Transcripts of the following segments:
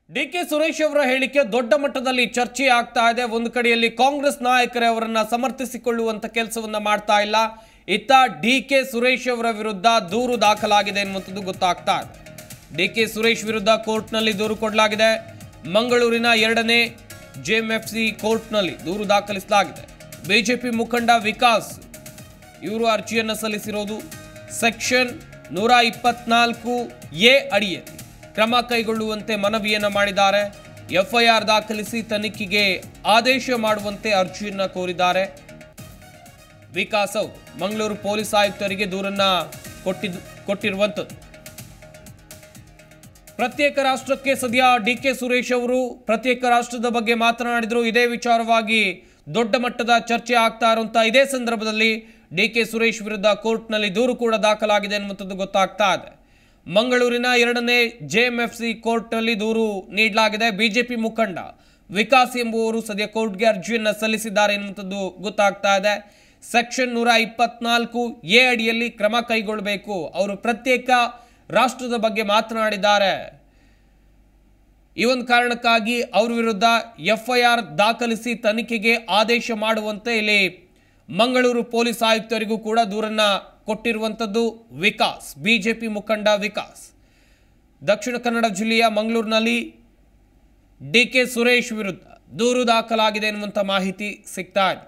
D K Suresh ಅವರ ಹೇಳಿಕೆ ದೊಡ್ಡ ಮಟ್ಟದಲ್ಲಿ ಚರ್ಚೆ ಆಗ್ತಾ ಇದೆ ಒಂದು ಕಡೆಯಲ್ಲಿ ಕಾಂಗ್ರೆಸ್ ನಾಯಕರೇ ಅವರನ್ನ ಸಮರ್ಥಿಸಿಕೊಳ್ಳುವಂತ ಕೆಲಸವನ್ನ ಮಾಡ್ತಾ ಇಲ್ಲ ಇತ್ತ ಡಿ ಕೆ ಸುರೇಶ್ ಅವರ ವಿರುದ್ಧ ದೂರು ದಾಖಲಾಗಿದೆ ಎನ್ನುವಂಥದ್ದು ಗೊತ್ತಾಗ್ತಾ ಇದೆ ಡಿ ಕೆ ಸುರೇಶ್ ವಿರುದ್ಧ ಕೋರ್ಟ್ನಲ್ಲಿ ದೂರು ಕೊಡಲಾಗಿದೆ ಮಂಗಳೂರಿನ ಎರಡನೇ ಜೆಎಂಎಫ್ಸಿ ಕೋರ್ಟ್ನಲ್ಲಿ ದೂರು ದಾಖಲಿಸಲಾಗಿದೆ ಬಿಜೆಪಿ ಮುಖಂಡ ವಿಕಾಸ್ ಇವರು ಅರ್ಜಿಯನ್ನು ಸಲ್ಲಿಸಿರೋದು ಸೆಕ್ಷನ್ ನೂರ ಇಪ್ಪತ್ನಾಲ್ಕು ಎ ಅಡಿಯಲ್ಲಿ ಕ್ರಮ ಕೈಗೊಳ್ಳುವಂತೆ ಮನವಿಯನ್ನು ಮಾಡಿದ್ದಾರೆ ಎಫ್ಐಆರ್ ದಾಖಲಿಸಿ ತನಿಖೆಗೆ ಆದೇಶ ಮಾಡುವಂತೆ ಅರ್ಜಿಯನ್ನು ಕೋರಿದ್ದಾರೆ ವಿಕಾಸ್ ಅವರು ಮಂಗಳೂರು ಪೊಲೀಸ್ ಆಯುಕ್ತರಿಗೆ ದೂರನ್ನ ಕೊಟ್ಟಿದ್ದು ಕೊಟ್ಟಿರುವಂಥದ್ದು ಪ್ರತ್ಯೇಕ ರಾಷ್ಟ್ರಕ್ಕೆ ಸದ್ಯ ಡಿ ಕೆ ಸುರೇಶ್ ಅವರು ಪ್ರತ್ಯೇಕ ರಾಷ್ಟ್ರದ ಬಗ್ಗೆ ಮಾತನಾಡಿದ್ರು ಇದೇ ವಿಚಾರವಾಗಿ ದೊಡ್ಡ ಮಟ್ಟದ ಚರ್ಚೆ ಆಗ್ತಾ ಇರುವಂತ ಇದೇ ಸಂದರ್ಭದಲ್ಲಿ ಡಿ ಕೆ ಸುರೇಶ್ ವಿರುದ್ಧ ಕೋರ್ಟ್ನಲ್ಲಿ ದೂರು ಕೂಡ ದಾಖಲಾಗಿದೆ ಎನ್ನುವಂಥದ್ದು ಗೊತ್ತಾಗ್ತಾ ಇದೆ ಮಂಗಳೂರಿನ ಎರಡನೇ ಜೆಎಂಎಫ್ಸಿ ಕೋರ್ಟ್ನಲ್ಲಿ ದೂರು ನೀಡಲಾಗಿದೆ ಬಿಜೆಪಿ ಮುಖಂಡ ವಿಕಾಸ್ ಎಂಬುವರು ಸದ್ಯ ಕೋರ್ಟ್ಗೆ ಅರ್ಜಿಯನ್ನು ಸಲ್ಲಿಸಿದ್ದಾರೆ ಎನ್ನುವಂಥದ್ದು ಗೊತ್ತಾಗ್ತಾ ಇದೆ ಸೆಕ್ಷನ್ ನೂರ ಇಪ್ಪತ್ನಾಲ್ಕು ಎ ಅಡಿಯಲ್ಲಿ ಕ್ರಮ ಕೈಗೊಳ್ಳಬೇಕು ಅವರು ಪ್ರತ್ಯೇಕ ರಾಷ್ಟ್ರದ ಬಗ್ಗೆ ಮಾತನಾಡಿದ್ದಾರೆ ಈ ಒಂದು ಕಾರಣಕ್ಕಾಗಿ ಅವ್ರ ವಿರುದ್ಧ ಎಫ್ಐಆರ್ ದಾಖಲಿಸಿ ತನಿಖೆಗೆ ಆದೇಶ ಮಾಡುವಂತೆ ಇಲ್ಲಿ ಮಂಗಳೂರು ಪೊಲೀಸ್ ಆಯುಕ್ತರಿಗೂ ಕೂಡ ದೂರನ್ನ ಕೊಟ್ಟಿರುವಂಥದ್ದು ವಿಕಾಸ್ ಬಿಜೆಪಿ ಮುಖಂಡ ವಿಕಾಸ್ ದಕ್ಷಿಣ ಕನ್ನಡ ಜಿಲ್ಲೆಯ ಮಂಗಳೂರಿನಲ್ಲಿ ಡಿ ಕೆ ಸುರೇಶ್ ವಿರುದ್ಧ ದೂರು ದಾಖಲಾಗಿದೆ ಎನ್ನುವಂಥ ಮಾಹಿತಿ ಸಿಗ್ತಾ ಇದೆ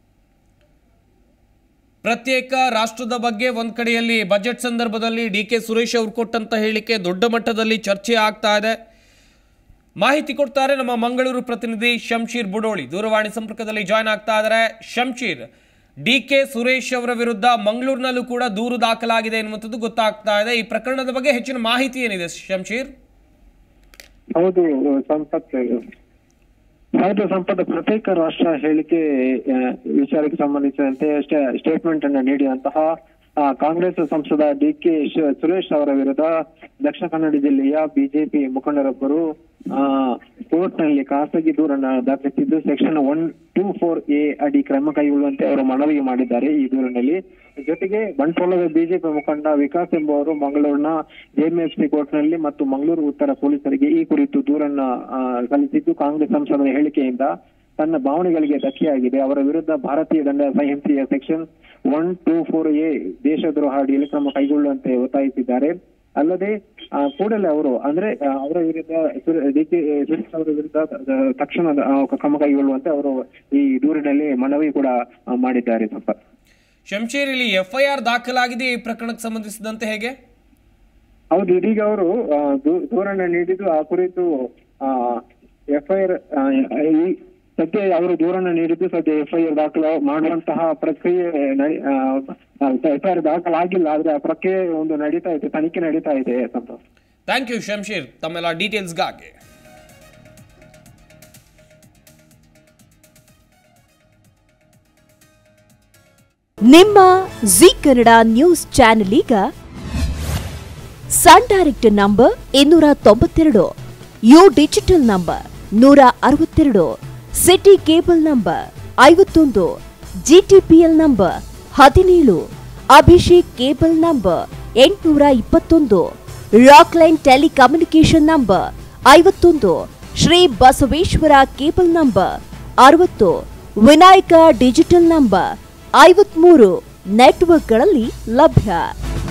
ಪ್ರತ್ಯೇಕ ರಾಷ್ಟ್ರದ ಬಗ್ಗೆ ಒಂದ್ ಕಡೆಯಲ್ಲಿ ಬಜೆಟ್ ಸಂದರ್ಭದಲ್ಲಿ ಡಿ ಕೆ ಸುರೇಶ್ ಅವರು ಕೊಟ್ಟಂತ ಹೇಳಿಕೆ ದೊಡ್ಡ ಮಟ್ಟದಲ್ಲಿ ಚರ್ಚೆ ಆಗ್ತಾ ಇದೆ ಮಾಹಿತಿ ಕೊಡ್ತಾರೆ ನಮ್ಮ ಮಂಗಳೂರು ಪ್ರತಿನಿಧಿ ಶಂಶೀರ್ ಬುಡೋಳಿ ದೂರವಾಣಿ ಸಂಪರ್ಕದಲ್ಲಿ ಜಾಯ್ನ್ ಆಗ್ತಾ ಇದ್ದಾರೆ ಶಂಶೀರ್ ಡಿ ಕೆ ಸುರೇಶ್ ಅವರ ವಿರುದ್ಧ ಮಂಗಳೂರಿನಲ್ಲೂ ಕೂಡ ದೂರು ದಾಖಲಾಗಿದೆ ಎನ್ನುವಂಥದ್ದು ಗೊತ್ತಾಗ್ತಾ ಇದೆ ಈ ಪ್ರಕರಣದ ಬಗ್ಗೆ ಹೆಚ್ಚಿನ ಮಾಹಿತಿ ಏನಿದೆ ಶಂಶೀರ್ ಹೌದು ಸಂಪತ್ ಹೌದು ಸಂಪತ್ ಪ್ರತ್ಯೇಕ ರಾಷ್ಟ್ರ ಹೇಳಿಕೆ ಆ, ವಿಚಾರಕ್ಕೆ ಸಂಬಂಧಿಸಿದಂತೆ ಸ್ಟೇಟ್ಮೆಂಟ್ ಅನ್ನು ನೀಡಿದಂತಹ ಆ, ಕಾಂಗ್ರೆಸ್ ಸಂಸದ ಡಿ ಕೆ ಸುರೇಶ್ ಅವರ ವಿರುದ್ಧ ದಕ್ಷಿಣ ಕನ್ನಡ ಜಿಲ್ಲೆಯ ಬಿಜೆಪಿ ಮುಖಂಡರೊಬ್ಬರು ಆ ಕೋರ್ಟ್ ನಲ್ಲಿ ಖಾಸಗಿ ದೂರನ್ನ ದಾಖಲಿಸಿದ್ದು section one two four A ಅಡಿ ಕ್ರಮ ಕೈಗೊಳ್ಳುವಂತೆ ಅವರು ಮನವಿ ಮಾಡಿದ್ದಾರೆ ಈ ದೂರಿನಲ್ಲಿ ಜೊತೆಗೆ ಬಂಟ್ವಾಳದ ಬಿಜೆಪಿ ಮುಖಂಡ ವಿಕಾಸ್ ಎಂಬುವರು ಮಂಗಳೂರಿನ ಜೆಎಂಎಫ್ಸಿ ಕೋರ್ಟ್ ನಲ್ಲಿ ಮತ್ತು ಮಂಗಳೂರು ಉತ್ತರ ಪೊಲೀಸರಿಗೆ ಈ ಕುರಿತು ದೂರನ್ನ ಆ, ಸಲ್ಲಿಸಿದ್ದು ಕಾಂಗ್ರೆಸ್ ಸಂಸದರ ಹೇಳಿಕೆಯಿಂದ ತನ್ನ ಭಾವನೆಗಳಿಗೆ ಧಕ್ಕೆಯಾಗಿದೆ ಅವರ ವಿರುದ್ಧ ಭಾರತೀಯ ದಂಡ ಸಂಹಿತೆಯ section one two four A ದೇಶದ್ರೋಹ ಅಡಿಯಲ್ಲಿ ಕ್ರಮ ಕೈಗೊಳ್ಳುವಂತೆ ಒತ್ತಾಯಿಸಿದ್ದಾರೆ ಅಲ್ಲದೆ ಆ, ಕೂಡಲೇ ಅವರು ಅಂದ್ರೆ ಆ, ಅವರ ವಿರುದ್ಧ ಡಿ ಕೆ ಸುರೇಶ್ ಅವರ ವಿರುದ್ಧ ಆ, ತಕ್ಷಣ ಆ, ಕ್ರಮ ಕೈಗೊಳ್ಳುವಂತೆ ಅವರು ಈ ದೂರಿನಲ್ಲಿ ಮನವಿ ಕೂಡ ಆ, ಮಾಡಿದ್ದಾರೆ ಸಂಪತ್ ಶಂಶೀರ್ ಇಲ್ಲಿ ಎಫ್ಐಆರ್ ದಾಖಲಾಗಿದೆ ಈ ಪ್ರಕರಣಕ್ಕೆ ಸಂಬಂಧಿಸಿದಂತೆ ಹೇಗೆ ಹೌದು ಇದೀಗ ಅವರು ಆ, ದೂ- ದೂರನ್ನ ನೀಡಿದ್ದು ಆ ಕುರಿತು ಎಫ್ಐಆರ್ ಈ ಸದ್ಯ ಅವರು ದೂರನ್ನ ನೀಡಿದ್ದು ಸದ್ಯ ಎಫ್ಐಆರ್ ದಾಖಲು ಮಾಡುವಂತಹ ಪ್ರಕ್ರಿಯೆ ಎಫ್ಐಆರ್ ದಾಖಲಾಗಿಲ್ಲ ಆದ್ರೆ ಆ ಪ್ರಕ್ರಿಯೆ ಒಂದು ನಡೀತಾ ಇದೆ ತನಿಖೆ ನಡೀತಾ ಇದೆ ಸಂತೋಷ್ ಥ್ಯಾಂಕ್ ಯು ಶಂಶೀರ್ ತಮ್ಮೆಲ್ಲ ಡೀಟೇಲ್ಸ್ಗಾಗಿ ನಿಮ್ಮ ಜಿ ಕನ್ನಡ ನ್ಯೂಸ್ ಚಾನೆಲ್ ಈಗ ಸನ್ ಡೈರೆಕ್ಟ್ ನಂಬರ್ ಇನ್ನೂರ ತೊಂಬತ್ತೆರಡು ಯು ಡಿಜಿಟಲ್ ನಂಬರ್ ನೂರ ಅರವತ್ತೆರಡು ಸಿಟಿ ಕೇಬಲ್ ನಂಬರ್ ಐವತ್ತೊಂದು ಜಿಟಿಪಿಎಲ್ ನಂಬರ್ ಹದಿನೇಳು ಅಭಿಷೇಕ್ ಕೇಬಲ್ ನಂಬರ್ ಎಂಟುನೂರ ಇಪ್ಪತ್ತೊಂದು ರಾಕ್ಲೈನ್ ಟೆಲಿಕಮ್ಯುನಿಕೇಶನ್ ನಂಬರ್ ಐವತ್ತೊಂದು ಶ್ರೀ ಬಸವೇಶ್ವರ ಕೇಬಲ್ ನಂಬರ್ ಅರವತ್ತು ವಿನಾಯಕ ಡಿಜಿಟಲ್ ನಂಬರ್ ಐವತ್ಮೂರು ನೆಟ್ವರ್ಕ್ಗಳಲ್ಲಿ ಲಭ್ಯ